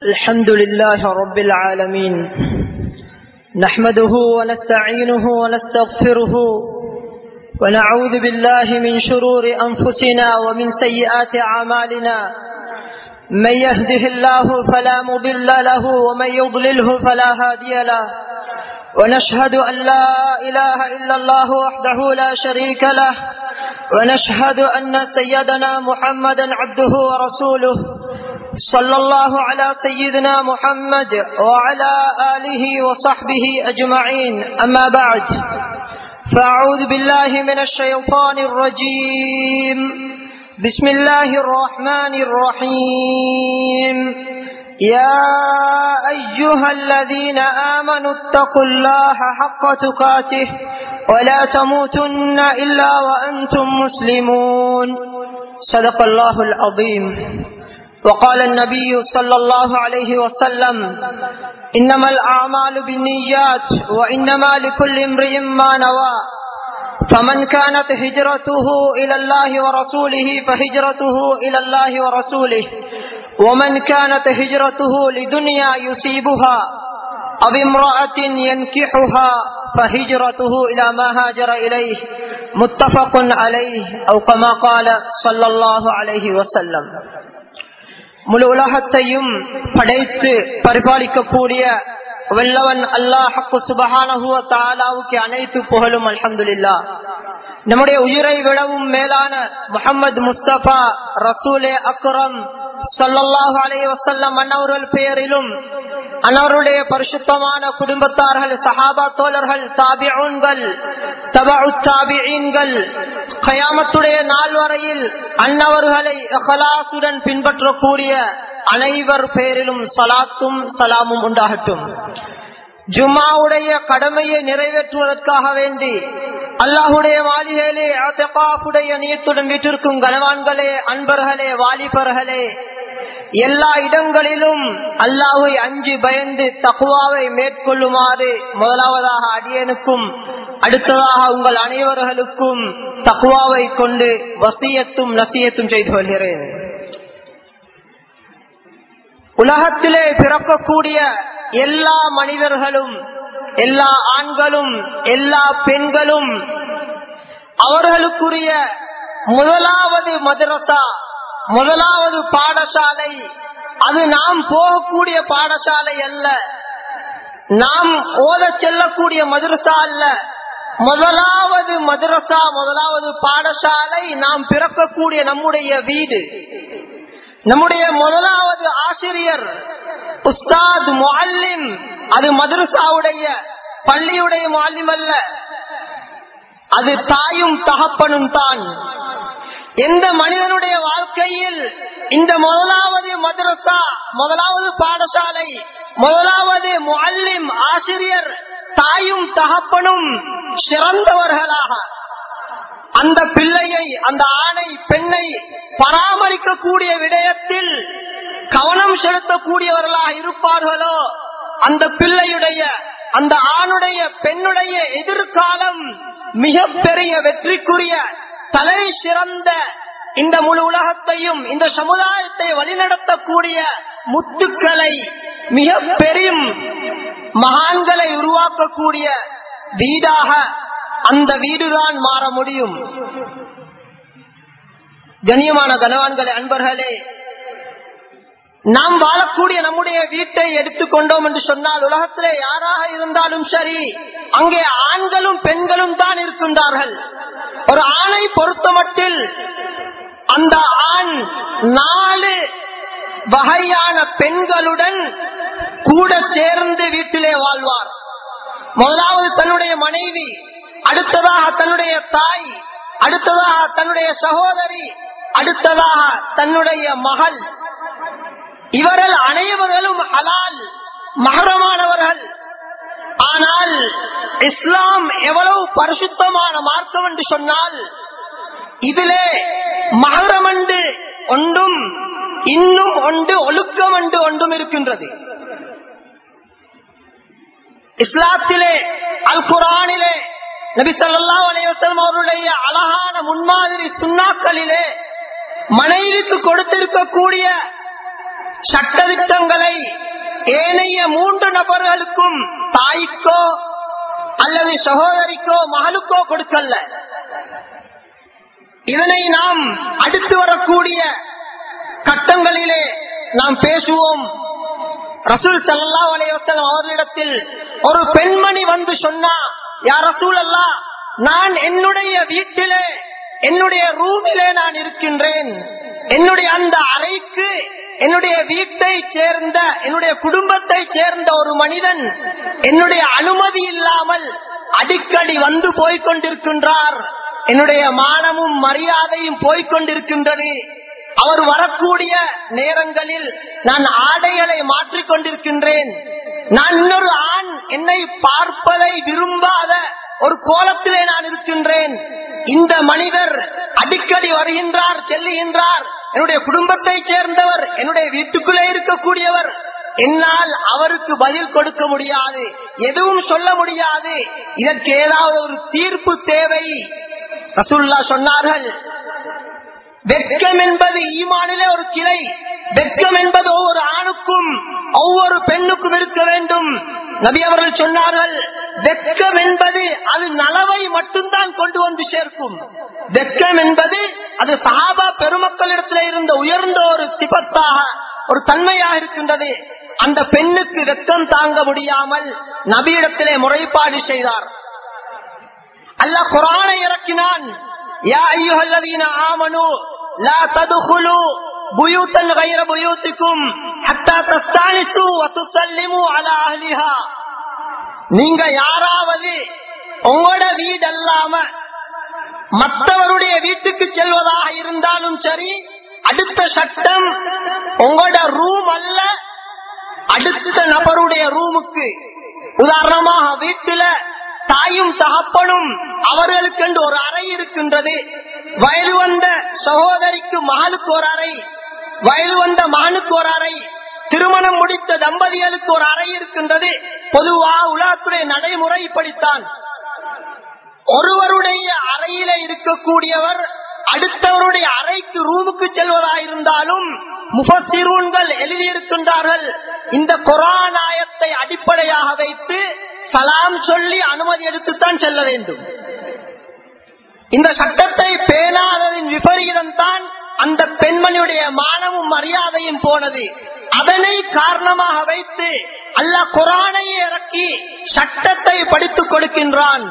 الحمد لله رب العالمين نحمده ونستعينه ونستغفره ونعوذ بالله من شرور أنفسنا ومن سيئات أعمالنا من يهده الله فلا مضل له ومن يضلله فلا هادي له ونشهد أن لا إله إلا الله وحده لا شريك له ونشهد أن سيدنا محمدا عبده ورسوله صلى الله على سيدنا محمد وعلى آله وصحبه أجمعين أما بعد فأعوذ بالله من الشيطان الرجيم بسم الله الرحمن الرحيم يا أيها الذين آمنوا اتقوا الله حق تقاته ولا تموتن إلا وأنتم مسلمون صدق الله العظيم وقال النبي صلى الله عليه وسلم إنما الأعمال بالنيات وإنما لكل امرئ ما نوى فمن كانت هجرته إلى الله ورسوله فهجرته إلى الله ورسوله ومن كانت هجرته لدنيا يصيبها أو امرأة ينكحها فهجرته إلى ما هاجر إليه متفق عليه أو كما قال صلى الله عليه وسلم முழு உலகத்தையும் படைத்து பரிபாலிக்கக்கூடிய வல்லவன் அல்லாஹு சுபஹானஹுவ தாலாவுக்கு அனைத்து புகழும் அல்ஹம்துலில்லா நம்முடைய உயிரை விடவும் மேலான முகமது முஸ்தபா ரசூலே அக்ரம் சொல்லல்லாஹு அலைய வசல்லம் அன்னவர்கள் பெயரிலும் அன்னவருடைய பரிசுத்தமான குடும்பத்தார்கள் சஹாபா தோழர்கள் தாபிகள் தாபிகள் கயாமத்துடைய நாள் வரையில் அன்னவர்களை அகலாசுடன் பின்பற்றக்கூடிய அனைவர் பெயரிலும் சலாத்தும் சலாமும் உண்டாகட்டும் ஜும்மாவுடைய கடமையை நிறைவேற்றுவதற்காக வேண்டி அல்லாஹுடைய மாளிகையிலே ஆத்தகாஃபுடைய நீத்துடன் வீட்டிற்கும் கனவான்களே அன்பர்களே வாலிபர்களே எல்லா இடங்களிலும் அல்லாஹை அஞ்சு பயந்து தகுவாவை மேற்கொள்ளுமாறு முதலாவதாக அடியனுக்கும் அடுத்ததாக உங்கள் அனைவர்களுக்கும் தக்குவாவை கொண்டு வசியத்தும் நசியத்தும் செய்து கொள்கிறேன் உலகத்திலே பிறக்கக்கூடிய எல்லா மனிதர்களும் எல்லா ஆண்களும் எல்லா பெண்களும் அவர்களுக்குரிய முதலாவது மதுரசா முதலாவது பாடசாலை அது நாம் போகக்கூடிய பாடசாலை அல்ல நாம் ஓத செல்லக்கூடிய மதுரசா அல்ல முதலாவது மதுரசா முதலாவது பாடசாலை நாம் பிறக்கக்கூடிய நம்முடைய வீடு நம்முடைய முதலாவது ஆசிரியர் உஸ்தாத் முல்லிம் அது மதுரசாவுடைய பள்ளியுடைய முல்லிம் அல்ல அது தாயும் தகப்பனும் தான் எந்த மனிதனுடைய வாழ்க்கையில் இந்த முதலாவது மதுரசா முதலாவது பாடசாலை முதலாவது முல்லிம் ஆசிரியர் தாயும் தகப்பனும் சிறந்தவர்களாக அந்த பிள்ளையை அந்த ஆணை பெண்ணை பராமரிக்கக்கூடிய விடயத்தில் கவனம் செலுத்தக்கூடியவர்களாக இருப்பார்களோ அந்த பிள்ளையுடைய அந்த ஆணுடைய பெண்ணுடைய எதிர்காலம் மிக பெரிய வெற்றிக்குரிய தலை சிறந்த இந்த முழு உலகத்தையும் இந்த சமுதாயத்தை வழிநடத்தக்கூடிய முத்துக்களை மிக பெரும் மகான்களை உருவாக்கக்கூடிய வீடாக அந்த வீடுதான் மாற முடியும் கண்ணியமான கனவான்களே அன்பர்களே நாம் வாழக்கூடிய நம்முடைய வீட்டை எடுத்துக்கொண்டோம் என்று சொன்னால் உலகத்திலே யாராக இருந்தாலும் சரி அங்கே ஆண்களும் பெண்களும் தான் இருக்கின்றார்கள் ஒரு ஆணை பொறுத்தமட்டில் அந்த ஆண் நாலு வகையான பெண்களுடன் கூட சேர்ந்து வீட்டிலே வாழ்வார் முதலாவது தன்னுடைய மனைவி அடுத்ததாக தன்னுடைய தாய் அடுத்ததாக தன்னுடைய சகோதரி அடுத்ததாக தன்னுடைய மகள் இவர்கள் அனைவர்களும் ஹலால் மகரமானவர்கள் ஆனால் இஸ்லாம் எவ்வளவு பரிசுத்தமான மார்க்கம் என்று சொன்னால் இதிலே மகரம் என்று ஒன்றும் இன்னும் ஒன்று ஒழுக்கம் என்று ஒன்றும் இருக்கின்றது இஸ்லாத்திலே அல் குரானிலே நபி சொல்லா அலைவசம் அவருடைய அழகான முன்மாதிரி மனைவிக்கு கொடுத்திருக்கக்கூடிய சட்டதிட்டங்களை ஏனைய மூன்று நபர்களுக்கும் தாய்க்கோ அல்லது சகோதரிக்கோ மகளுக்கோ கொடுக்கல்ல இதனை நாம் அடுத்து வரக்கூடிய கட்டங்களிலே நாம் பேசுவோம் ரசூல் சல்லா அலையோசலம் அவர்களிடத்தில் ஒரு பெண்மணி வந்து சொன்னா யார் ரசூல் அல்லா நான் என்னுடைய வீட்டிலே என்னுடைய ரூமிலே நான் இருக்கின்றேன் என்னுடைய அந்த அறைக்கு என்னுடைய வீட்டை சேர்ந்த என்னுடைய குடும்பத்தை சேர்ந்த ஒரு மனிதன் என்னுடைய அனுமதி இல்லாமல் அடிக்கடி வந்து போய்கொண்டிருக்கின்றார் என்னுடைய மானமும் மரியாதையும் போய்கொண்டிருக்கின்றது அவர் வரக்கூடிய நேரங்களில் நான் ஆடைகளை மாற்றிக் கொண்டிருக்கின்றேன் நான் இன்னொரு ஆண் என்னை பார்ப்பதை விரும்பாத ஒரு கோலத்திலே நான் இருக்கின்றேன் இந்த மனிதர் அடிக்கடி வருகின்றார் செல்லுகின்றார் என்னுடைய குடும்பத்தை சேர்ந்தவர் என்னுடைய வீட்டுக்குள்ளே இருக்கக்கூடியவர் என்னால் அவருக்கு பதில் கொடுக்க முடியாது எதுவும் சொல்ல முடியாது இதற்கு ஏதாவது ஒரு தீர்ப்பு தேவை ரசுல்லா சொன்னார்கள் வெட்கம் என்பது ஈமானிலே ஒரு கிளை வெட்கம் என்பது ஒவ்வொரு ஆணுக்கும் ஒவ்வொரு பெண்ணுக்கும் இருக்க வேண்டும் நபி அவர்கள் சொன்னார்கள் வெட்கம் என்பது அது நலவை மட்டும்தான் கொண்டு வந்து சேர்க்கும் வெட்கம் என்பது அது சஹாபா பெருமக்களிடத்தில் இருந்த உயர்ந்த ஒரு சிபத்தாக ஒரு தன்மையாக இருக்கின்றது அந்த பெண்ணுக்கு வெட்கம் தாங்க முடியாமல் நபியிடத்திலே முறைப்பாடு செய்தார் அல்லாஹ் குரானை இறக்கினான் யா ஐயுஹல்லதீன ஆமனு லா ததுகுலு புயூத்தன் غير புயூத்திக்கும் حتى تستانسوا وتسلموا على اهلها நீங்க யாராவது உங்களோட வீடு அல்லாம மற்றவருடைய வீட்டுக்கு செல்வதாக இருந்தாலும் சரி அடுத்த சட்டம் உங்களோட ரூம் அல்ல அடுத்த நபருடைய ரூமுக்கு உதாரணமாக வீட்டுல தாயும் தகப்பனும் அவர்களுக்கு என்று ஒரு அறை இருக்கின்றது வயது வந்த சகோதரிக்கு மகனுக்கு ஒரு அறை வயது வந்த மகனுக்கு ஒரு அறை திருமணம் முடித்த தம்பதிகளுக்கு ஒரு அறை இருக்கின்றது பொதுவா உலகத்துடைய நடைமுறை இப்படித்தான் ஒருவருடைய அறையில இருக்கக்கூடியவர் அடுத்தவருடைய அறைக்கு ரூமுக்கு செல்வதாயிருந்தாலும் முகத்திரூன்கள் எழுதியிருக்கின்றார்கள் இந்த கொரானாயத்தை அடிப்படையாக வைத்து சலாம் சொல்லி அனுமதி எடுத்துத்தான் செல்ல வேண்டும் இந்த சட்டத்தை பேணாததின் விபரீதம் தான் அந்த பெண்மணியுடைய மானமும் மரியாதையும் போனது அதனை காரணமாக வைத்து அல்ல குரானை இறக்கி சட்டத்தை படித்துக் கொடுக்கின்றான்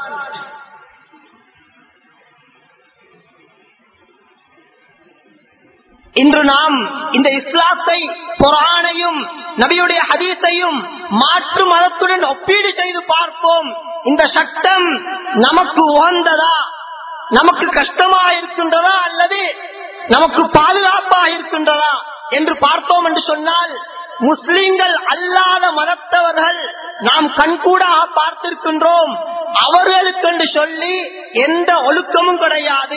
இன்று நாம் இந்த இஸ்லாத்தை குரானையும் நபியுடைய ஹதீஸையும் மாற்று மதத்துடன் ஒப்பீடு செய்து பார்ப்போம் இந்த சட்டம் நமக்கு உகந்ததா நமக்கு கஷ்டமா இருக்கின்றதா அல்லது நமக்கு பாதுகாப்பா இருக்கின்றதா என்று பார்த்தோம் என்று சொன்னால் முஸ்லிம்கள் அல்லாத மதத்தவர்கள் நாம் கண்கூடாக பார்த்திருக்கின்றோம் அவர்களுக்கு என்று சொல்லி எந்த ஒழுக்கமும் கிடையாது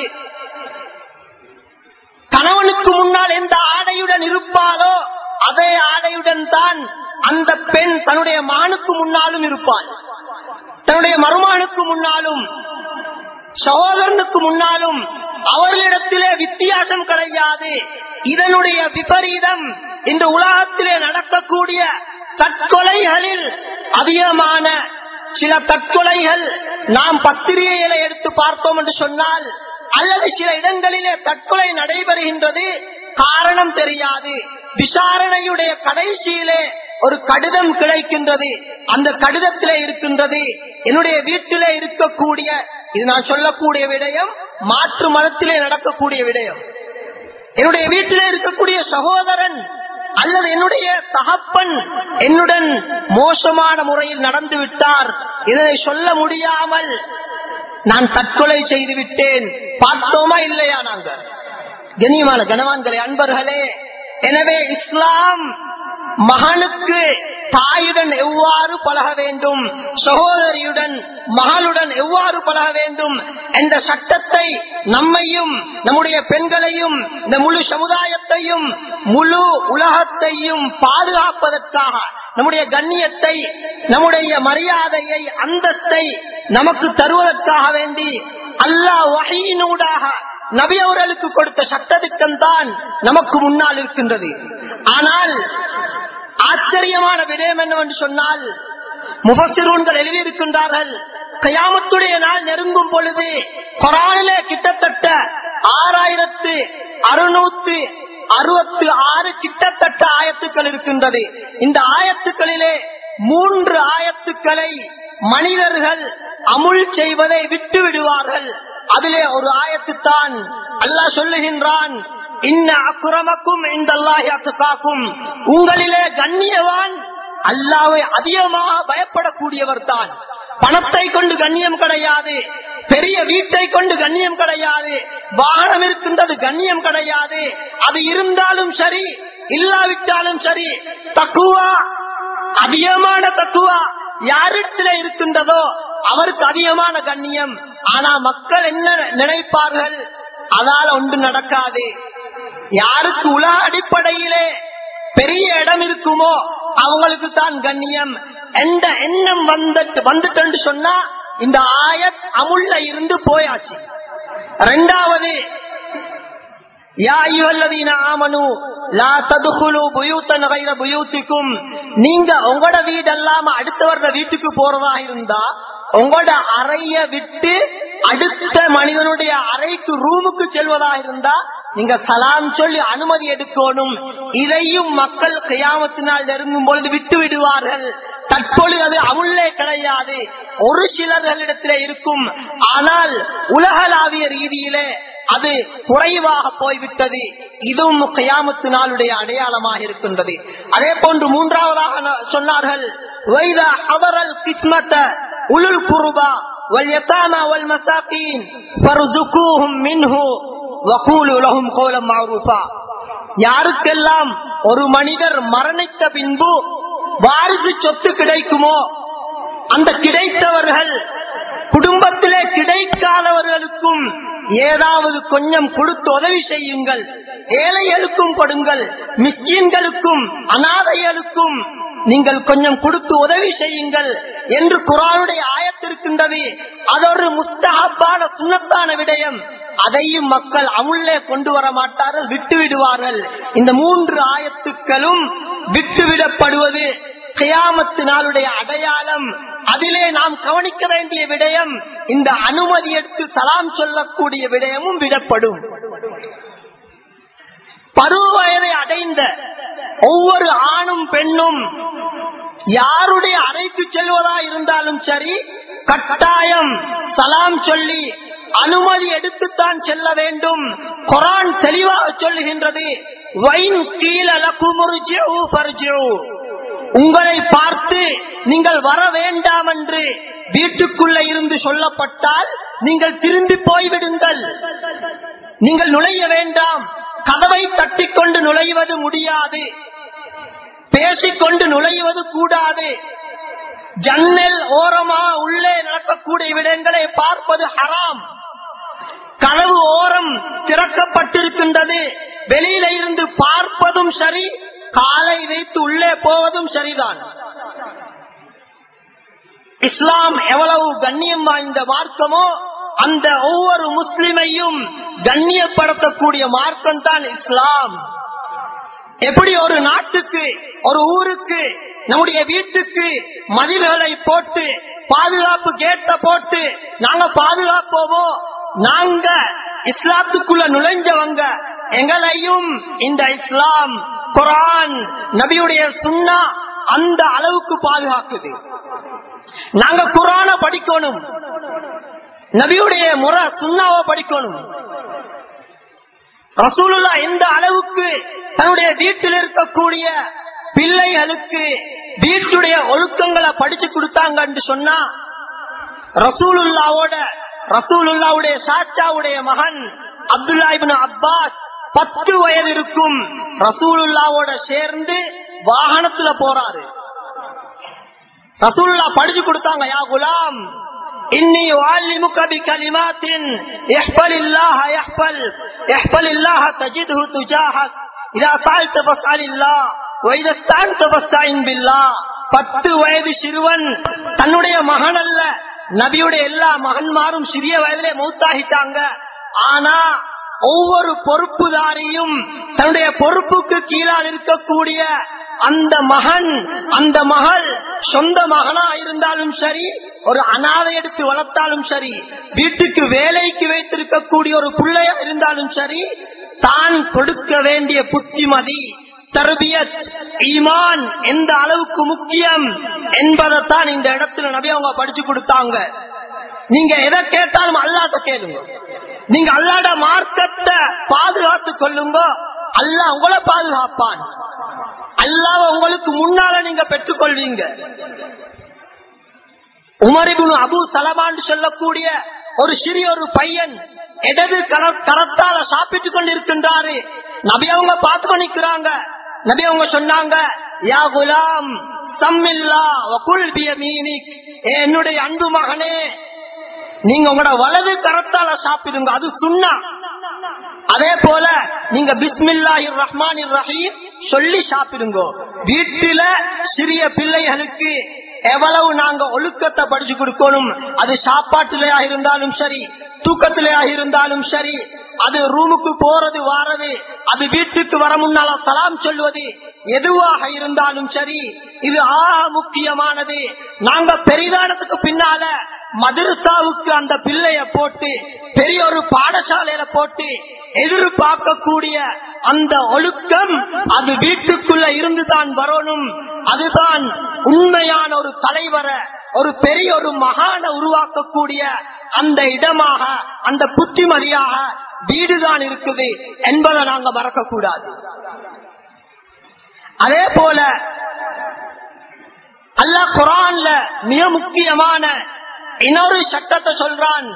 கணவனுக்கு முன்னால் எந்த ஆடையுடன் இருப்பாளோ அதே ஆடையுடன் தான் அந்த பெண் தன்னுடைய மானுக்கு முன்னாலும் இருப்பாள் தன்னுடைய மருமானுக்கு முன்னாலும் சகோதரனுக்கு முன்னாலும் அவர்களிடத்திலே வித்தியாசம் கிடையாது இதனுடைய விபரீதம் இந்த உலகத்திலே நடக்கக்கூடிய தற்கொலைகளில் அதிகமான சில தற்கொலைகள் நாம் பத்திரிகைகளை எடுத்து பார்த்தோம் என்று சொன்னால் அல்லது சில இடங்களிலே தற்கொலை நடைபெறுகின்றது காரணம் தெரியாது விசாரணையுடைய கடைசியிலே ஒரு கடிதம் கிடைக்கின்றது அந்த கடிதத்திலே இருக்கின்றது என்னுடைய வீட்டிலே இருக்கக்கூடிய இது நான் சொல்லக்கூடிய விடயம் மாற்று மதத்திலே நடக்கக்கூடிய விடயம் என்னுடைய வீட்டிலே இருக்கக்கூடிய சகோதரன் அல்லது என்னுடைய தகப்பன் என்னுடன் மோசமான முறையில் நடந்து விட்டார் இதனை சொல்ல முடியாமல் நான் தற்கொலை செய்து விட்டேன் பார்த்தோமா இல்லையா நாங்க கனியமான கனவான்களே அன்பர்களே எனவே இஸ்லாம் மகனுக்கு தாயுடன் எவ்வாறு பழக வேண்டும் சகோதரியுடன் மகளுடன் எவ்வாறு பழக வேண்டும் என்ற சட்டத்தை நம்மையும் நம்முடைய பெண்களையும் இந்த முழு சமுதாயத்தையும் முழு உலகத்தையும் பாதுகாப்பதற்காக நம்முடைய கண்ணியத்தை நம்முடைய மரியாதையை அந்தஸ்தை நமக்கு தருவதற்காக வேண்டி அல்லாஹ் வகையினூடாக நபி அவர்களுக்கு கொடுத்த சட்டத்திட்டம் தான் நமக்கு முன்னால் இருக்கின்றது ஆனால் ஆச்சரியமான விடயம் என்னவென்று சொன்னால் முபசிரூன்கள் எழுதியிருக்கின்றார்கள் கயாமத்துடைய நாள் நெருங்கும் பொழுது கொரானிலே கிட்டத்தட்ட ஆறாயிரத்து அறுநூத்து அறுபத்து ஆறு கிட்டத்தட்ட ஆயத்துக்கள் இருக்கின்றது இந்த ஆயத்துக்களிலே மூன்று ஆயத்துக்களை மனிதர்கள் அமுல் செய்வதை விட்டு விடுவார்கள் அதிலே ஒரு ஆயத்துத்தான் அல்லாஹ் சொல்லுகின்றான் இன்ன அக்குரமக்கும் இந்த அல்லாஹுக்காக்கும் உங்களிலே கண்ணியவான் அல்லாவை அதிகமாக பயப்படக்கூடியவர் தான் பணத்தை கொண்டு கண்ணியம் கிடையாது பெரிய வீட்டை கொண்டு கண்ணியம் கிடையாது வாகனம் இருக்கின்றது கண்ணியம் கிடையாது அது இருந்தாலும் சரி இல்லாவிட்டாலும் சரி தக்குவா அதிகமான தக்குவா யாரிடத்துல இருக்கின்றதோ அவருக்கு அதிகமான கண்ணியம் ஆனா மக்கள் என்ன நினைப்பார்கள் அதால ஒன்று நடக்காது யாருக்கு உலக அடிப்படையிலே பெரிய இடம் இருக்குமோ அவங்களுக்கு தான் கண்ணியம் எந்த எண்ணம் வந்துட்டு வந்துட்டு சொன்னா இந்த ஆயத் அமுல்ல இருந்து போயாச்சு ரெண்டாவது நீங்க உங்களோட வீடு இல்லாம அடுத்தவர வீட்டுக்கு போறதா இருந்தா உங்களோட அறைய விட்டு அடுத்த மனிதனுடைய அறைக்கு ரூமுக்கு செல்வதா இருந்தா நீங்க சலாம் சொல்லி அனுமதி எடுக்கணும் இதையும் மக்கள் கையாமத்தினால் நெருங்கும் பொழுது விட்டு விடுவார்கள் தற்பொழுது அது அமுல்லே கிடையாது ஒரு சிலர்களிடத்திலே இருக்கும் ஆனால் உலகளாவிய ரீதியிலே அது குறைவாக போய்விட்டது இதுவும் கையாமத்து நாளுடைய அடையாளமாக இருக்கின்றது அதே போன்று மூன்றாவதாக சொன்னார்கள் உலுல் குருபா واليتامى والمساكين فارزقوهم منه وقولوا لهم قولا معروفا யாருக்கெல்லாம் ஒரு மனிதர் மரணித்த பின்பு வாரிசு சொத்து கிடைக்குமோ அந்த கிடைத்தவர்கள் குடும்பத்திலே கிடைக்காதவர்களுக்கும் ஏதாவது கொஞ்சம் கொடுத்து உதவி செய்யுங்கள் ஏழைகளுக்கும் கொடுங்கள் மிஸ்கீன்களுக்கும் அனாதைகளுக்கும் நீங்கள் கொஞ்சம் கொடுத்து உதவி செய்யுங்கள் என்று குரானுடைய ஆயத்திருக்கின்றது அது ஒரு முஸ்தகப்பான சுண்ணத்தான விடயம் அதையும் மக்கள் அமுள்ளே கொண்டு வர மாட்டார்கள் விட்டு விடுவார்கள் இந்த மூன்று ஆயத்துக்களும் விட்டுவிடப்படுவது கியாமத்து நாளுடைய அடையாளம் அதிலே நாம் கவனிக்க வேண்டிய விடயம் இந்த அனுமதி எடுத்து சலாம் சொல்லக்கூடிய விடயமும் விடப்படும் பருவ வயதை அடைந்த ஒவ்வொரு ஆணும் பெண்ணும் யாருடைய அறைக்கு செல்வதா இருந்தாலும் சரி கட்டாயம் சலாம் சொல்லி அனுமதி எடுத்துத்தான் செல்ல வேண்டும் குரான் தெளிவாக சொல்லுகின்றது வைன் உங்களை பார்த்து நீங்கள் வர வேண்டாம் என்று வீட்டுக்குள்ள இருந்து சொல்லப்பட்டால் நீங்கள் திரும்பி போய்விடுங்கள் நீங்கள் நுழைய வேண்டாம் கதவை தட்டிக்கொண்டு நுழைவது முடியாது பேசிக்கொண்டு நுழைவது கூடாது ஜன்னல் ஓரமா உள்ளே நடக்கக்கூடிய விடயங்களை பார்ப்பது ஹராம் கதவு ஓரம் திறக்கப்பட்டிருக்கின்றது வெளியில இருந்து பார்ப்பதும் சரி காலை வைத்து உள்ளே போவதும் சரிதான் இஸ்லாம் எவ்வளவு கண்ணியம் வாய்ந்த மார்க்கமோ அந்த ஒவ்வொரு முஸ்லிமையும் கண்ணியப்படுத்தக்கூடிய மார்க்கம் தான் இஸ்லாம் எப்படி ஒரு நாட்டுக்கு ஒரு ஊருக்கு நம்முடைய வீட்டுக்கு மதில்களை போட்டு பாதுகாப்பு கேட்ட போட்டு நாங்க பாதுகாப்போமோ நாங்க இஸ்லாத்துக்குள்ள நுழைஞ்சவங்க எங்களையும் இந்த இஸ்லாம் குரான் நபியுடைய சுண்ணா அந்த அளவுக்கு பாதுகாக்குது நாங்க குரான படிக்கணும் நபியுடைய முறை சுண்ணாவை படிக்கணும் ரசூலுல்லா எந்த அளவுக்கு தன்னுடைய வீட்டில் இருக்கக்கூடிய பிள்ளைகளுக்கு வீட்டுடைய ஒழுக்கங்களை படிச்சு கொடுத்தாங்கன்னு சொன்னா ரசூலுல்லாவோட ரசூலுல்லாவுடைய சாச்சாவுடைய மகன் அப்துல்லா இபின் அப்பாஸ் பத்து வயது இருக்கும் ரசூலுல்லாவோட சேர்ந்து வாகனத்துல போறாரு ரசூலுல்லா படிச்சு கொடுத்தாங்க யா குலாம் இன்னி உஅல்லிமுக பிகலிமாத்தின் இஹ்ஃபல் இல்லாஹ யஹ்ஃபல் இஹ்ஃபல் இல்லாஹ தஜிதுஹு துஜாஹக் இதா சஅல்த ஃபஸ்அலில்லாஹ் வைத ஸ்தான்த ஃபஸ்தஇன் பில்லாஹ் பத்து வயது சிறுவன் தன்னுடைய மகன் அல்ல நபியுடைய எல்லா மகன்மாரும் சிறிய வயதிலே மௌத்தாகிட்டாங்க ஆனா ஒவ்வொரு பொறுப்புதாரியும் தன்னுடைய பொறுப்புக்கு கீழால் இருக்கக்கூடிய அந்த மகன் அந்த மகள் சொந்த மகனா இருந்தாலும் சரி ஒரு அனாதை எடுத்து வளர்த்தாலும் சரி வீட்டுக்கு வேலைக்கு வைத்திருக்கக்கூடிய ஒரு பிள்ளையா இருந்தாலும் சரி தான் கொடுக்க வேண்டிய புத்திமதி தர்பியத் ஈமான் எந்த அளவுக்கு முக்கியம் என்பதைத்தான் இந்த இடத்துல நபி அவங்க படிச்சு கொடுத்தாங்க நீங்க எதை கேட்டாலும் அல்லாத கேளுங்க நீங்க அல்லாட மார்க்கத்தை பாதுகாத்து கொள்ளுங்க அல்லாஹ் உங்களை பாதுகாப்பான் அல்லாஹ் உங்களுக்கு முன்னால நீங்க பெற்றுக்கொள்வீங்க உமரிபுன் அபு சலமான் சொல்லக்கூடிய ஒரு சிறிய ஒரு பையன் இடது கர- கரத்தால சாப்பிட்டு கொண்டிருக்கின்றாரு நபி அவங்க பார்த்து கொண்டிருக்கிறாங்க நபி அவங்க சொன்னாங்க யா குலாம் சம்மில்லா வகுல் பியமீனிக் ஏ என்னுடைய அன்பு மகனே நீங்க உங்களோட வலது கரத்தால சாப்பிடுங்க அது சுண்ணா அதே போல நீங்க பிஸ்மில்லாஹிர் ரஹ்மானிர் ரஹீம் சொல்லி சாப்பிடுங்க வீட்டில சிறிய பிள்ளைகளுக்கு எவ்வளவு நாங்க ஒழுக்கத்தை படிச்சு கொடுக்கணும் அது சாப்பாட்டுலயா இருந்தாலும் சரி தூக்கத்திலேயா இருந்தாலும் சரி அது ரூமுக்கு போறது வாரது அது வீட்டுக்கு வர முன்னால சலாம் சொல்வது எதுவாக இருந்தாலும் சரி இது ஆக முக்கியமானது நாங்க பெரிதானதுக்கு பின்னால மதரசாவுக்கு அந்த பிள்ளைய போட்டு பெரிய ஒரு பாடசாலையில போட்டு எதிர்பார்க்கக்கூடிய அந்த ஒழுக்கம் அது வீட்டுக்குள்ள இருந்துதான் வரணும் அதுதான் உண்மையான ஒரு தலைவரை ஒரு பெரிய ஒரு மகான உருவாக்கக்கூடிய அந்த இடமாக அந்த புத்திமதியாக வீடுதான் இருக்குது என்பதை நாங்க மறக்க கூடாது அதே போல அல்லாஹ் குரான்ல மிக முக்கியமான இன்னொரு சட்டத்தை சொல்றான்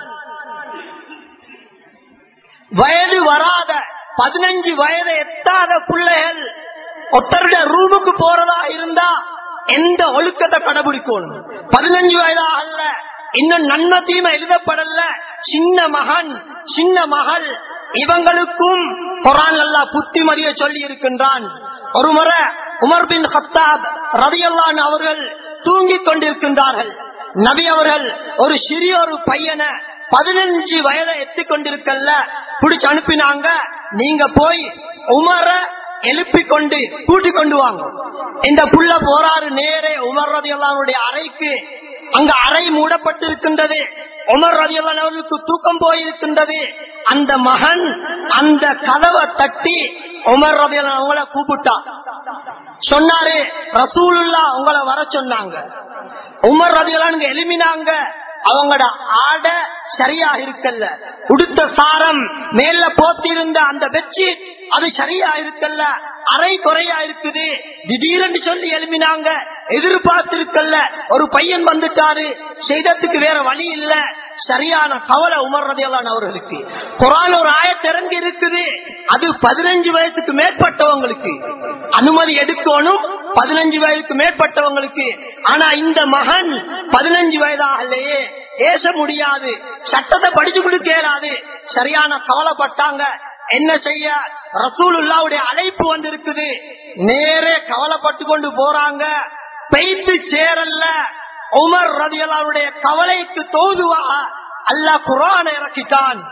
வயது வராத பதினஞ்சு வயது எட்டாத பிள்ளைகள் ஒருத்தருடைய ரூமுக்கு போறதா இருந்தா எந்த ஒழுக்கத்தை கடைபிடிக்கணும் பதினஞ்சு வயதாக அல்ல இன்னும் நன்மை தீமை எழுதப்படல சின்ன மகன் சின்ன மகள் இவங்களுக்கும் குரான் அல்லா புத்திமதிய சொல்லி இருக்கின்றான் ஒரு முறை உமர் பின் ஹத்தாப் ரதியல்லான் அவர்கள் தூங்கிக் கொண்டிருக்கின்றார்கள் நபி அவர்கள் ஒரு சிறிய ஒரு பையனை பதினஞ்சு வயதை எத்தி கொண்டிருக்கல பிடிச்சு அனுப்பினாங்க நீங்க போய் உமர எழுப்பி கொண்டு கூட்டி கொண்டு வாங்க இந்த புள்ள போறாரு நேரே உமர் ரதி அல்லாவுடைய அறைக்கு அங்க அறை மூடப்பட்டிருக்கின்றது உமர் ரதி அவர்களுக்கு தூக்கம் போயிருக்கின்றது அந்த மகன் அந்த கதவை தட்டி உமர் ரதி அவங்கள கூப்பிட்டா சொன்னாரு ரசூலுல்லா உங்களை வர சொன்னாங்க உமர் ரதியலானுங்க எலுமினாங்க அவங்களோட ஆட சரியா இருக்கல்ல உடுத்த சாரம் மேல போத்திருந்த அந்த பெட்ஷீட் அது சரியா இருக்கல்ல அரை குறையா இருக்குது திடீரென்று சொல்லி எழுப்பினாங்க எதிர்பார்த்திருக்கல்ல ஒரு பையன் வந்துட்டாரு செய்ததுக்கு வேற வழி இல்ல சரியான கவலை உமர்றதையெல்லாம் அவர்களுக்கு குரான் ஒரு ஆயத்திறங்கி இருக்குது அது பதினஞ்சு வயசுக்கு மேற்பட்டவங்களுக்கு அனுமதி எடுக்கணும் பதினஞ்சு வயதுக்கு மேற்பட்டவங்களுக்கு ஆனா இந்த மகன் பதினஞ்சு வயதாகலையே ஏச முடியாது சட்டத்தை படிச்சு கொடுக்க இயலாது சரியான கவலைப்பட்டாங்க என்ன செய்ய ரசூலுல்லாவுடைய அழைப்பு வந்திருக்குது நேரே கவலைப்பட்டு கொண்டு போறாங்க பெய்து சேரல்ல உமர் ரதியலாவுடைய கவலைக்கு தோதுவா அல்லாஹ் குரான் இறக்கிட்டான்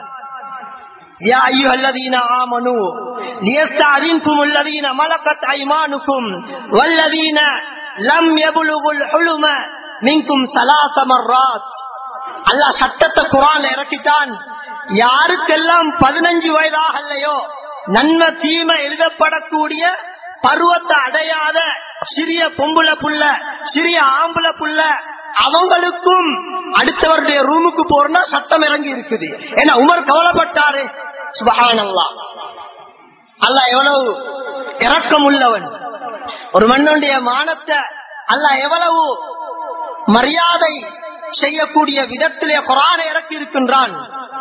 يا أيها الذين آمنوا ليستعذنكم الذين ملكت أيمانكم والذين لم يبلغوا الحلم منكم ثلاث مرات அல்லாஹ் சட்டத்தை குரான் இறக்கிட்டான் யாருக்கெல்லாம் பதினஞ்சு வயதாக இல்லையோ நன்மை தீமை எழுதப்படக்கூடிய பருவத்தை அடையாத சிறிய பொம்புல புள்ள சிறிய ஆம்புல புள்ள அவங்களுக்கும் அடுத்தவருடைய ரூமுக்கு போறனா சட்டம் இறங்கி இருக்குது ஏன்னா உமர் கவலைப்பட்டாரு சுபஹானல்லா அல்ல எவ்வளவு இரக்கம் உள்ளவன் ஒரு மண்ணுடைய மானத்தை அல்ல எவ்வளவு மரியாதை செய்யக்கூடிய விதத்திலே குரானை இறக்கி இருக்கின்றான்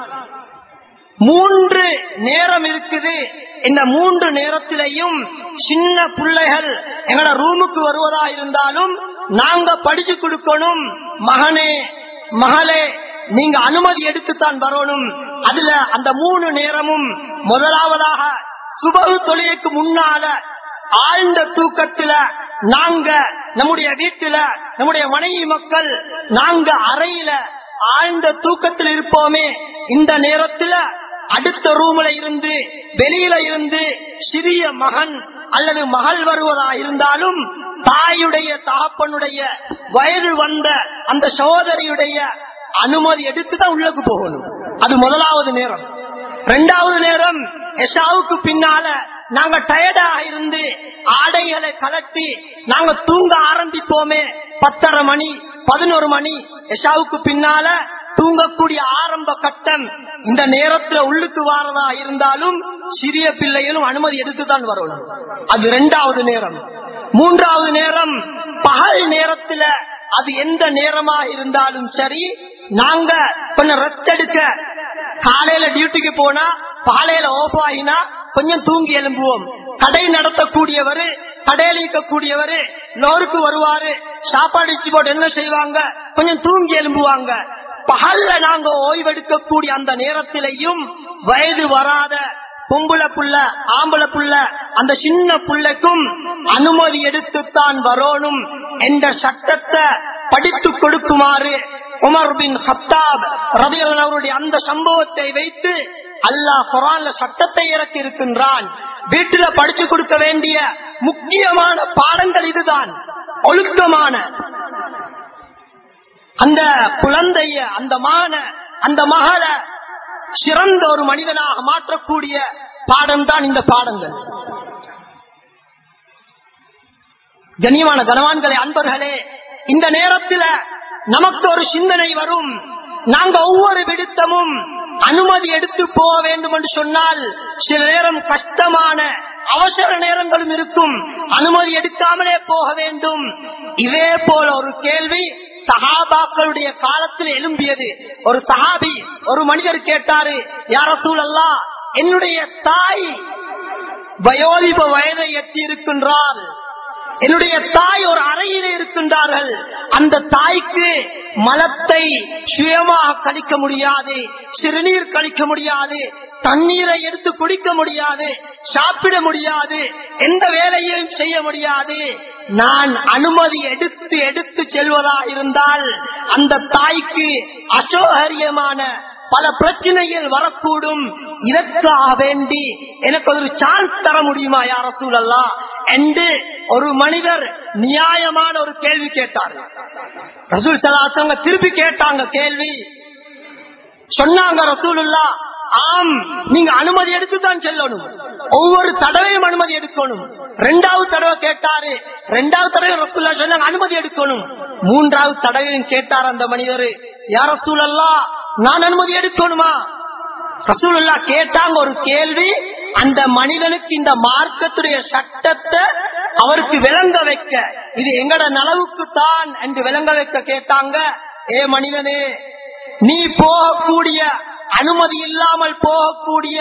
மூன்று நேரம் இருக்குது இந்த மூன்று நேரத்திலையும் சின்ன பிள்ளைகள் எங்களோட ரூமுக்கு வருவதா இருந்தாலும் நாங்க படிச்சு கொடுக்கணும் மகனே மகளே நீங்க அனுமதி எடுத்துத்தான் வரணும் அதுல அந்த மூணு நேரமும் முதலாவதாக சுபகு தொழிலுக்கு முன்னால ஆழ்ந்த தூக்கத்துல நாங்க நம்முடைய வீட்டுல நம்முடைய மனைவி மக்கள் நாங்க அறையில ஆழ்ந்த தூக்கத்தில் இருப்போமே இந்த நேரத்துல அடுத்த ரூம்ல இருந்து வெளியில இருந்து சிறிய மகன் அல்லது மகள் வருவதா இருந்தாலும் தாயுடைய தகப்பனுடைய வயது வந்த அந்த சகோதரியுடைய அனுமதி எடுத்துதான் உள்ளுக்கு போகணும் அது முதலாவது நேரம் இரண்டாவது நேரம் எஷாவுக்கு பின்னால நாங்க டயர்டாக இருந்து ஆடைகளை கலட்டி நாங்க தூங்க ஆரம்பிப்போமே பத்தரை மணி பதினோரு மணி எஷாவுக்கு பின்னால தூங்கக்கூடிய ஆரம்ப கட்டம் இந்த நேரத்துல உள்ளுக்கு வாரதா இருந்தாலும் சிறிய பிள்ளைகளும் அனுமதி எடுத்துதான் வரணும் அது இரண்டாவது நேரம் மூன்றாவது நேரம் பகல் நேரத்துல அது எந்த நேரமா இருந்தாலும் சரி நாங்க கொஞ்சம் ரெஸ்ட் எடுக்க காலையில டியூட்டிக்கு போனா பாலையில ஓஃப் ஆகினா கொஞ்சம் தூங்கி எழும்புவோம் கடை நடத்தக்கூடியவர் கடையில் இருக்கக்கூடியவர் நோருக்கு வருவாரு சாப்பாடு வச்சு போட்டு என்ன செய்வாங்க கொஞ்சம் தூங்கி எழும்புவாங்க பகல்ல நாங்க ஓய்வெடுக்கக்கூடிய அந்த நேரத்திலையும் வயது வராத பொம்புல புள்ள ஆம்பளை புள்ள அந்த சின்ன புள்ளைக்கும் அனுமதி எடுத்துத்தான் வரணும் என்ற சட்டத்தை படித்து கொடுக்குமாறு உமர் பின் ஹத்தாப் ரபியல் அவருடைய அந்த சம்பவத்தை வைத்து அல்லாஹ் குரான்ல சட்டத்தை இறக்கி இருக்கின்றான் வீட்டுல படிச்சு கொடுக்க வேண்டிய முக்கியமான பாடங்கள் இதுதான் ஒழுக்கமான அந்த குழந்தைய அந்த மான அந்த மகளை சிறந்த ஒரு மனிதனாக மாற்றக்கூடிய பாடம் தான் இந்த பாடங்கள் கண்ணியமான கனவான்களே அன்பர்களே இந்த நேரத்துல நமக்கு ஒரு சிந்தனை வரும் நாங்க ஒவ்வொரு விடுத்தமும் அனுமதி எடுத்து போக வேண்டும் என்று சொன்னால் சில நேரம் கஷ்டமான அவசர நேரங்களும் இருக்கும் அனுமதி எடுக்காமலே போக வேண்டும் இதே போல ஒரு கேள்வி சஹாபாக்களுடைய காலத்தில் எழும்பியது ஒரு சஹாபி ஒரு மனிதர் கேட்டாரு யார சூழல்லா என்னுடைய தாய் வயோதிப வயதை எட்டி இருக்கின்றார் என்னுடைய தாய் ஒரு அறையிலே இருக்கின்றார்கள் அந்த தாய்க்கு மலத்தை சுயமாக கழிக்க முடியாது சிறுநீர் கழிக்க முடியாது தண்ணீரை எடுத்து குடிக்க முடியாது சாப்பிட முடியாது எந்த வேலையும் செய்ய முடியாது நான் அனுமதி எடுத்து எடுத்து செல்வதா இருந்தால் அந்த தாய்க்கு அசோகரியமான பல பிரச்சனைகள் வரக்கூடும் இதற்காக வேண்டி எனக்கு ஒரு சான்ஸ் தர முடியுமா யார சூழல்லா என்று ஒரு மனிதர் நியாயமான ஒரு கேள்வி கேட்டார் ரசூல் சலாசவங்க திருப்பி கேட்டாங்க கேள்வி சொன்னாங்க ரசூலுல்லா ஆம் நீங்க அனுமதி எடுத்துதான் செல்லணும் ஒவ்வொரு தடவையும் அனுமதி எடுக்கணும் ரெண்டாவது தடவை கேட்டாரு ரெண்டாவது தடவை ரசூல்லா சொன்னாங்க அனுமதி எடுக்கணும் மூன்றாவது தடவையும் கேட்டார் அந்த மனிதர் யார் ரசூலல்லா நான் அனுமதி எடுக்கணுமா ரசூலுல்லா கேட்டாங்க ஒரு கேள்வி அந்த மனிதனுக்கு இந்த மார்க்கத்துடைய சட்டத்தை அவருக்கு விளங்க வைக்க இது எங்கட நலவுக்கு தான் என்று விளங்க வைக்க கேட்டாங்க ஏ மனிதனே நீ போகக்கூடிய அனுமதி இல்லாமல் போகக்கூடிய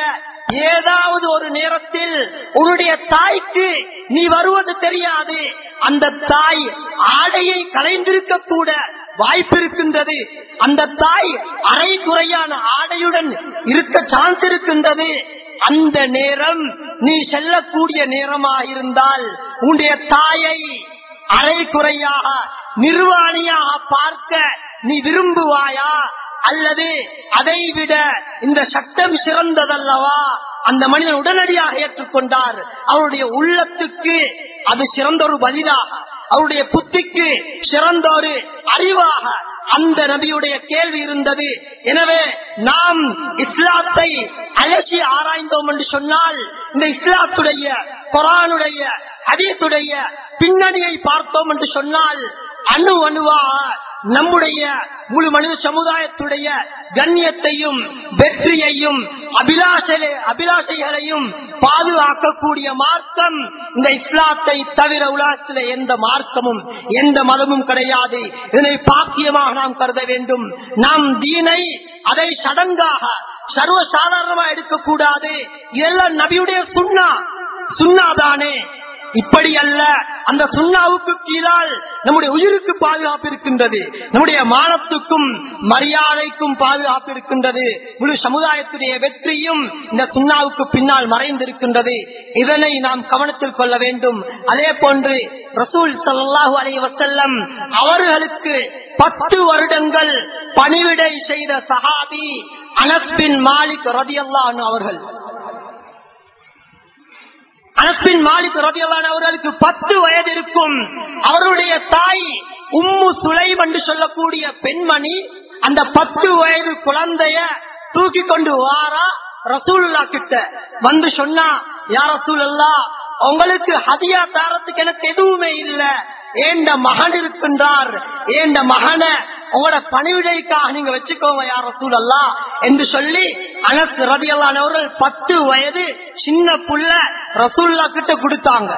ஏதாவது ஒரு நேரத்தில் உன்னுடைய தாய்க்கு நீ வருவது தெரியாது அந்த தாய் ஆடையை கலைந்திருக்க கூட வாய்ப்பு இருக்கின்றது அந்த தாய் அரை குறையான ஆடையுடன் இருக்க சான்ஸ் இருக்கின்றது அந்த நேரம் நீ செல்லக்கூடிய நேரமாக இருந்தால் உன்னுடைய தாயை அரை குறையாக நிர்வாணியாக பார்க்க நீ விரும்புவாயா அல்லது அதை விட இந்த சட்டம் சிறந்ததல்லவா அந்த மனிதன் உடனடியாக ஏற்றுக்கொண்டார் அவருடைய உள்ளத்துக்கு அது சிறந்த ஒரு பதிலாக அவருடைய புத்திக்கு சிறந்த ஒரு அறிவாக அந்த நபியுடைய கேள்வி இருந்தது எனவே நாம் இஸ்லாத்தை அலசி ஆராய்ந்தோம் என்று சொன்னால் இந்த இஸ்லாத்துடைய குரானுடைய ஹதீசுடைய பின்னணியை பார்த்தோம் என்று சொன்னால் அணு அணுவாக நம்முடைய முழு மனித சமுதாயத்துடைய கண்ணியத்தையும் வெற்றியையும் அபிலாஷை அபிலாஷைகளையும் பாதுகாக்கக்கூடிய மார்க்கம் இந்த இஸ்லாத்தை தவிர உலகத்தில் எந்த மார்க்கமும் எந்த மதமும் கிடையாது இதனை பாக்கியமாக நாம் கருத வேண்டும் நாம் தீனை அதை சடங்காக சர்வசாதாரணமா எடுக்கக்கூடாது இதெல்லாம் நபியுடைய சுண்ணா சுண்ணாதானே இப்படி அல்ல அந்த சுண்ணாவுக்கு கீழால் நம்முடைய உயிருக்கு பாதுகாப்பு இருக்கின்றது நம்முடைய மானத்துக்கும் மரியாதைக்கும் பாதுகாப்பு இருக்கின்றது முழு சமுதாயத்துடைய வெற்றியும் இந்த சுண்ணாவுக்கு பின்னால் மறைந்திருக்கின்றது இதனை நாம் கவனத்தில் கொள்ள வேண்டும் அதே போன்று ரசூல் சல்லாஹூ அலி வசல்லம் அவர்களுக்கு பத்து வருடங்கள் பணிவிடை செய்த சஹாபி அனஸ்பின் மாலிக் ரதியல்லான் அவர்கள் அனஸ்பின் மாலிக் ரதியல்லான் அவர்களுக்கு பத்து வயது இருக்கும் அவருடைய தாய் உம்மு சுலைம் என்று சொல்லக்கூடிய பெண்மணி அந்த பத்து வயது குழந்தைய தூக்கி கொண்டு வாரா ரசூலுல்லா கிட்ட வந்து சொன்னா யார் ரசூலுல்லா உங்களுக்கு ஹதியா தாரத்துக்கு எனக்கு எதுவுமே இல்ல ஏண்ட மகன் இருக்கின்றார் ஏண்ட மகனை உங்களோட பணிவிடைக்காக நீங்க வச்சுக்கோங்க யார் ரசூல் அல்லா என்று சொல்லி அனஸ் ரதியல்லானவர்கள் பத்து வயது சின்ன புள்ள ரசூல்லா கிட்ட கொடுத்தாங்க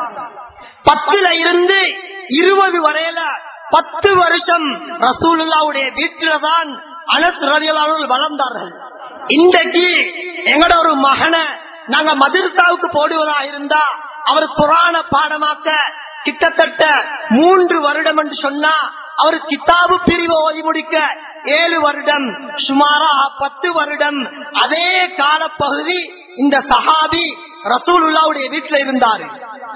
பத்துல இருந்து இருபது வரையில பத்து வருஷம் ரசூலுல்லாவுடைய வீட்டில்தான் அனஸ் ரதியல்லானவர்கள் வளர்ந்தார்கள் இன்றைக்கு எங்கட ஒரு மகனை நாங்க மதிர்காவுக்கு போடுவதா இருந்தா அவர் புராண பாடமாக்க கிட்டத்தட்ட மூன்று வருடம் என்று சொன்னா அவர் கித்தாபு பிரிவு ஓதி முடிக்க ஏழு வருடம் சுமாரா பத்து வருடம் அதே காலப்பகுதி இந்த சஹாபி ரசூலுல்லாவுடைய வீட்டுல இருந்தாரு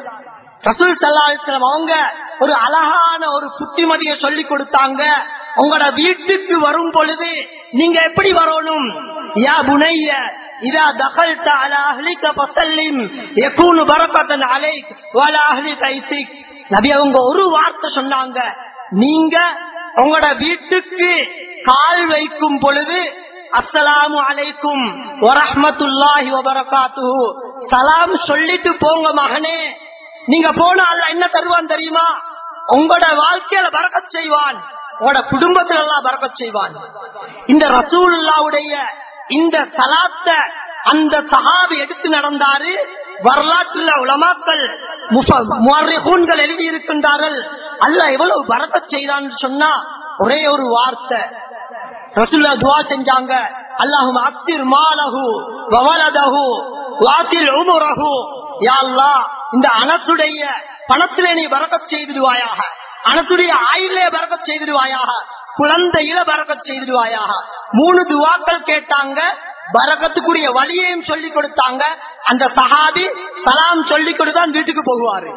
ரசூல் சல்லாஸ்லம் அவங்க ஒரு அழகான ஒரு புத்திமதியை சொல்லி கொடுத்தாங்க உங்களோட வீட்டுக்கு வரும் பொழுது நீங்க எப்படி வரணும் யா புனைய இதா தகல்த அல அஹ்லிக ஃபஸல்லிம் யகூனு பரக்கத்தன் அலைக் வல அஹ்லி கைசிக் நபி அவங்க ஒரு வார்த்தை சொன்னாங்க நீங்க உங்களோட வீட்டுக்கு கால் வைக்கும் பொழுது அஸ்ஸலாமு அலைக்கும் வரஹ்மத்துல்லாஹி வபரகாத்துஹு சலாம் சொல்லிட்டு போங்க மகனே நீங்க போனா அல்ல என்ன தருவான் தெரியுமா உங்களோட வாழ்க்கையில பறக்கச் செய்வான் உங்களோட குடும்பத்துல எல்லாம் பறக்கச் செய்வான் இந்த ரசூலுல்லாவுடைய இந்த சலாத்த அந்த சஹாபி எடுத்து நடந்தாரு வரலாற்றுல உலமாக்கள் முஃபர்ரிஹூன்கள் எழுதி இருக்கின்றார்கள் அல்ல எவ்வளவு பறக்கச் செய்தான்னு சொன்னா ஒரே ஒரு வார்த்தை ரசூல்லா துவா செஞ்சாங்க அல்லாஹும் அக்திர் மாலஹு வவலதஹு வாத்தில் உமுரஹு யா அல்லாஹ் இந்த அனசுடைய பணத்திலே நீ பறக்கச் செய்திடுவாயாக அனசுடைய ஆயிலே பறக்கச் செய்திடுவாயாக குழந்தையில பறக்கச் செய்திடுவாயாக மூணு துவாக்கள் கேட்டாங்க பரகத்துக்குரிய வழியையும் சொல்லி கொடுத்தாங்க அந்த சஹாபி சலாம் சொல்லி கொடுத்தான் வீட்டுக்கு போகுவாரு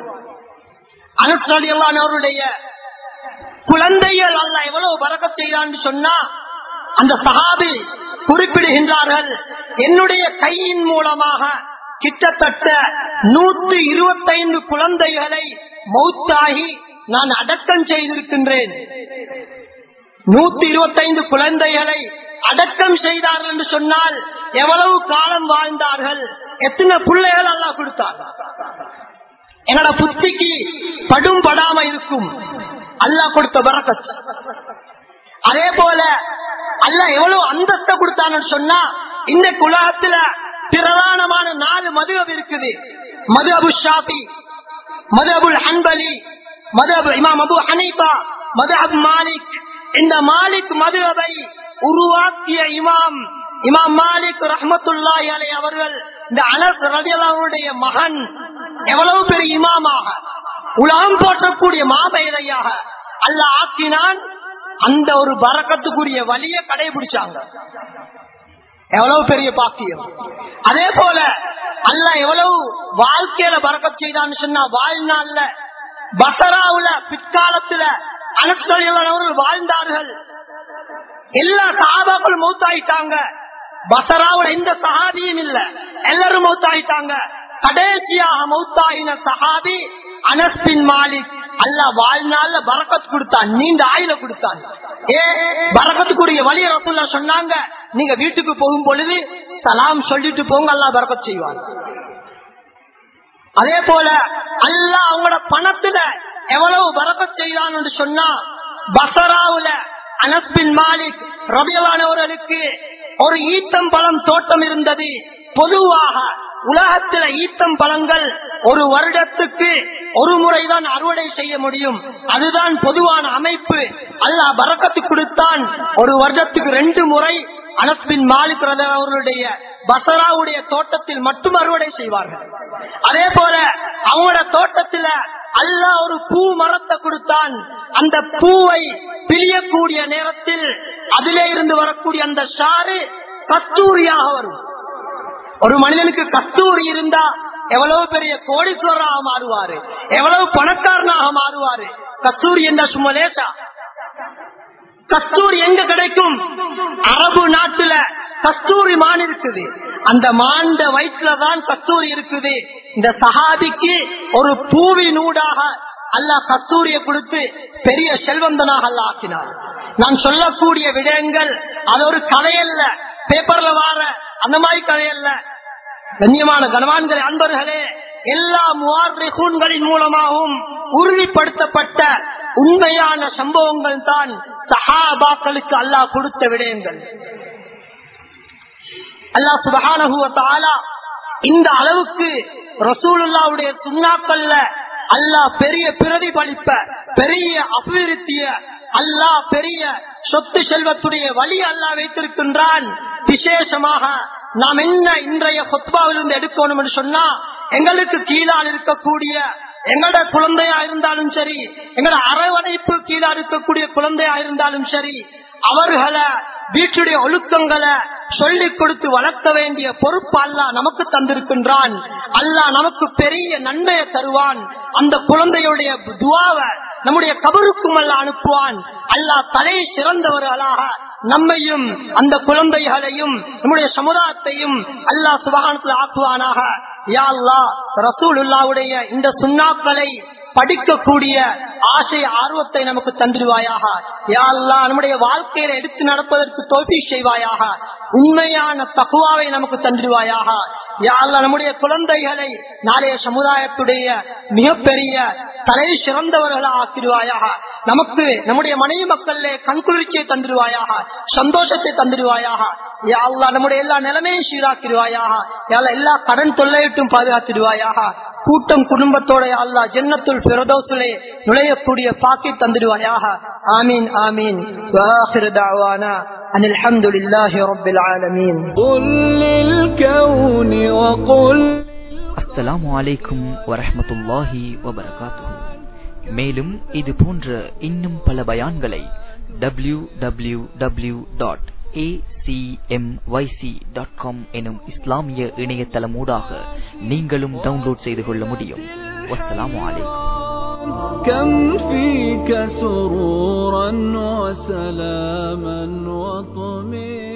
அனுசல்லானவருடைய குழந்தைகள் அல்ல எவ்வளவு பறக்கச் செய்தான்னு சொன்னா அந்த சஹாபி குறிப்பிடுகின்றார்கள் என்னுடைய கையின் மூலமாக கிட்டத்தட்ட நூத்தி இருபத்தைந்து குழந்தைகளை மௌத்தாகி நான் அடக்கம் செய்திருக்கின்றேன் நூத்தி இருபத்தைந்து குழந்தைகளை அடக்கம் செய்தார்கள் என்று சொன்னால் எவ்வளவு காலம் வாழ்ந்தார்கள் எத்தனை பிள்ளைகள் எல்லாம் கொடுத்தார் என்னோட புத்திக்கு படும் படாம இருக்கும் அல்லாஹ் கொடுத்த பரக்கத் அதே போல அல்ல எவ்வளவு அந்தஸ்த கொடுத்தான்னு சொன்னா இந்த குலகத்துல பிரதானமான நாலு மதுகப் இருக்குது மது அபு ஷாபி மது அபுல் ஹன்பலி மது அபு இமாம் அபு ஹனீபா மது அபு மாலிக் இந்த மாலிக் மதுகபை உருவாக்கிய இமாம் இமாம் மாலிக் ரஹமத்துல்லாஹி அலை அவர்கள் இந்த அனஸ் ரதியல்லாவுடைய மகன் எவ்வளவு பெரிய இமாமாக உலகம் போற்றக்கூடிய மாபேதையாக அல்ல ஆக்கினான் அந்த ஒரு பறக்கத்துக்குரிய வழியை கடைபிடிச்சாங்க எவ்வளவு பெரிய பாக்கியம் அதே போல அல்ல எவ்வளவு வாழ்க்கையில பறக்கச் செய்தான்னு சொன்னா வாழ்நாள்ல பசராவுல பிற்காலத்துல அனஸ்தொழிலாளர்கள் வாழ்ந்தார்கள் எல்லா சகாபாக்களும் மௌத்தாயிட்டாங்க பசராவுல எந்த சஹாபியும் இல்ல எல்லாரும் மௌத்தாயிட்டாங்க கடைசியாக மௌத்தாயின சஹாபி அனஸ் பின் மாலிக் அல்ல வாழ்நாள்ல பரக்கத் கொடுத்தான் நீண்ட ஆயுத கொடுத்தான் ஏ பரக்கத்துக்குரிய வழிய ரசூல்லா சொன்னாங்க நீங்க வீட்டுக்கு போகும் பொழுது சலாம் சொல்லிட்டு போங்க அல்லா பரக்கத் செய்வான் அதே போல அல்ல அவங்களோட பணத்துல எவ்வளவு பரக்கத் செய்தான்னு சொன்னா பசராவுல அனஸ் பின் மாலிக் ரபியலானவர்களுக்கு ஒரு ஈத்தம் பழம் தோட்டம் இருந்தது பொதுவாக உலகத்தில் ஈத்தம் பழங்கள் ஒரு வருடத்துக்கு ஒரு முறைதான் அறுவடை செய்ய முடியும் அதுதான் பொதுவான அமைப்பு அல்லாஹ் பறக்கத்து கொடுத்தான் ஒரு வருடத்துக்கு ரெண்டு முறை அனஸ்பின் மாலிக் அவர்களுடைய பசராவுடைய தோட்டத்தில் மட்டும் அறுவடை செய்வார்கள் அதே போல அவங்களோட தோட்டத்துல அல்லாஹ் ஒரு பூ மரத்தை கொடுத்தான் அந்த பூவை பிழியக்கூடிய நேரத்தில் அதிலே இருந்து வரக்கூடிய அந்த சாறு கஸ்தூரியாக வரும் ஒரு மனிதனுக்கு கஸ்தூரி இருந்தா எவ்வளவு பெரிய கோடீஸ்வரராக மாறுவாரு எவ்வளவு பணக்காரனாக மாறுவாரு கஸ்தூரி என்ற சும்மா லேசா கஸ்தூரி எங்க கிடைக்கும் அரபு நாட்டுல கஸ்தூரி மான் இருக்குது அந்த மாண்ட வயிற்றுலதான் கஸ்தூரி இருக்குது இந்த சஹாபிக்கு ஒரு பூவி நூடாக அல்லாஹ் கஸ்தூரிய கொடுத்து பெரிய செல்வந்தனாக அல்ல ஆக்கினார் நான் சொல்லக்கூடிய விடயங்கள் அது ஒரு கதையல்ல பேப்பர்ல வார அந்த மாதிரி கதையல்ல கண்ணியமான கனவான்களே அன்பர்களே எல்லா முவார்களின் மூலமாகவும் உறுதிப்படுத்தப்பட்ட உண்மையான சம்பவங்கள் தான் சஹாபாக்களுக்கு அல்லாஹ் கொடுத்த விடயங்கள் அல்லாஹ் சுபகானகுவத்தால இந்த அளவுக்கு ரசூலுல்லாவுடைய சுண்ணாக்கள்ல அல்லாஹ் பெரிய பிரதிபலிப்ப பெரிய அபிவிருத்திய அல்லாஹ் பெரிய சொத்து செல்வத்துடைய வழி அல்லாஹ் வைத்திருக்கின்றான் விசேஷமாக நாம் என்ன இன்றைய கொத்பாவிலிருந்து எடுக்கணும் என்று சொன்னா எங்களுக்கு கீழால் இருக்கக்கூடிய எங்களோட குழந்தையா இருந்தாலும் சரி எங்களோட அரவணைப்பு கீழா இருக்கக்கூடிய குழந்தையா இருந்தாலும் சரி அவர்களை வீட்டுடைய ஒழுக்கங்களை சொல்லிக் கொடுத்து வளர்க்க வேண்டிய பொறுப்பு அல்லா நமக்கு தந்திருக்கின்றான் அல்லா நமக்கு பெரிய நன்மையை தருவான் அந்த குழந்தையுடைய துவாவை நம்முடைய கபருக்கும் அல்ல அனுப்புவான் அல்லாஹ் தலை சிறந்தவர்களாக நம்மையும் அந்த குழந்தைகளையும் நம்முடைய சமுதாயத்தையும் அல்லாஹ் சுபகானத்தில் ஆக்குவானாக யா அல்லா ரசூலுல்லாவுடைய இந்த சுண்ணாக்களை படிக்கக்கூடிய ஆசை ஆர்வத்தை நமக்கு தந்துடுவாயாக யா அல்லா நம்முடைய வாழ்க்கையில எடுத்து நடப்பதற்கு தோல்வி செய்வாயாக உண்மையான தகுவாவை நமக்கு தந்துடுவாயாக யா அல்லா நம்முடைய குழந்தைகளை நாளைய சமுதாயத்துடைய மிகப்பெரிய தலை சிறந்தவர்களா ஆக்கிடுவாயாக நமக்கு நம்முடைய மனைவி மக்களிலே கண்குளிர்ச்சியை தந்துடுவாயாக சந்தோஷத்தை தந்துடுவாயாக யா அல்லா நம்முடைய எல்லா நிலைமையும் சீராக்கிடுவாயாக யா அல்லா எல்லா கடன் தொல்லையிட்டும் பாதுகாத்துடுவாயாக கூட்டம் குடும்பத்தோட அல்லா ஜென்னத்துல் பிரதோசுலே நுழையக்கூடிய பாக்கி தந்துடுவாயாக ஆமீன் ஆமீன் وآخر دعوانا أن الحمد لله رب العالمين قل للكون وقل அஸ்ஸலாமு அலைக்கும் வரஹ்மத்துல்லாஹி வபரகாத்துஹு மேலும் இது போன்ற இன்னும் பல பயான்களை W W W dot dot com எனும் இஸ்லாமிய இணையதளமூடாக நீங்களும் டவுன்லோட் செய்து கொள்ள முடியும் வஸ்ஸலாமு அலைக்கும் كم فيك سرورا وسلاما وطمئنا